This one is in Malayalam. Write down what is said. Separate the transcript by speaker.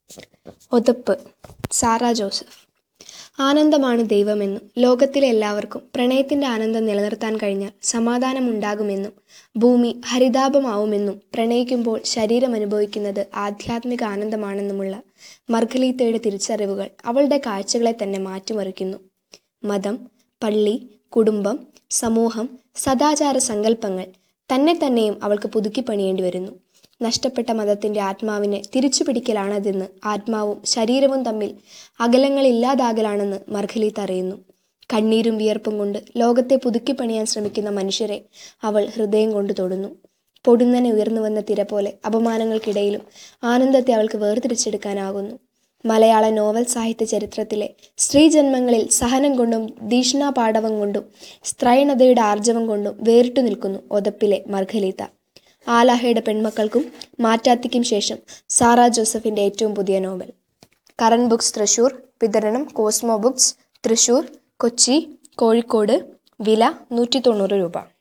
Speaker 1: ഒതപ്പ് സാറ ജോസഫ് ആനന്ദമാണ് ദൈവമെന്നും ലോകത്തിലെ എല്ലാവർക്കും പ്രണയത്തിൻ്റെ ആനന്ദം നിലനിർത്താൻ കഴിഞ്ഞാൽ സമാധാനമുണ്ടാകുമെന്നും ഭൂമി ഹരിതാപമാവുമെന്നും പ്രണയിക്കുമ്പോൾ ശരീരം അനുഭവിക്കുന്നത് ആധ്യാത്മിക ആനന്ദമാണെന്നുമുള്ള മർഗലീത്തയുടെ തിരിച്ചറിവുകൾ അവളുടെ കാഴ്ചകളെ തന്നെ മാറ്റിമറിക്കുന്നു മതം പള്ളി കുടുംബം സമൂഹം സദാചാര സങ്കല്പങ്ങൾ തന്നെ തന്നെയും അവൾക്ക് പുതുക്കി പണിയേണ്ടി വരുന്നു നഷ്ടപ്പെട്ട മതത്തിൻ്റെ ആത്മാവിനെ തിരിച്ചു പിടിക്കലാണതെന്ന് ആത്മാവും ശരീരവും തമ്മിൽ അകലങ്ങളില്ലാതാകലാണെന്ന് മർഖലീത്ത് അറിയുന്നു കണ്ണീരും വിയർപ്പും കൊണ്ട് ലോകത്തെ പുതുക്കി പണിയാൻ ശ്രമിക്കുന്ന മനുഷ്യരെ അവൾ ഹൃദയം കൊണ്ട് തൊടുന്നു പൊടുന്നനെ ഉയർന്നു വന്ന തിര പോലെ അപമാനങ്ങൾക്കിടയിലും ആനന്ദത്തെ അവൾക്ക് വേർതിരിച്ചെടുക്കാനാകുന്നു മലയാള നോവൽ സാഹിത്യ ചരിത്രത്തിലെ സ്ത്രീജന്മങ്ങളിൽ സഹനം കൊണ്ടും ദീഷ്ണാപാടവം കൊണ്ടും സ്ത്രൈണതയുടെ ആർജവം കൊണ്ടും വേറിട്ടു നിൽക്കുന്നു ഒതപ്പിലെ മർഖലീത്ത ആലാഹയുടെ പെൺമക്കൾക്കും മാറ്റാത്തിക്കും ശേഷം സാറ ജോസഫിൻ്റെ ഏറ്റവും പുതിയ നോവൽ കറൻ ബുക്സ് തൃശൂർ വിതരണം കോസ്മോ ബുക്സ് തൃശൂർ കൊച്ചി കോഴിക്കോട് വില നൂറ്റി തൊണ്ണൂറ് രൂപ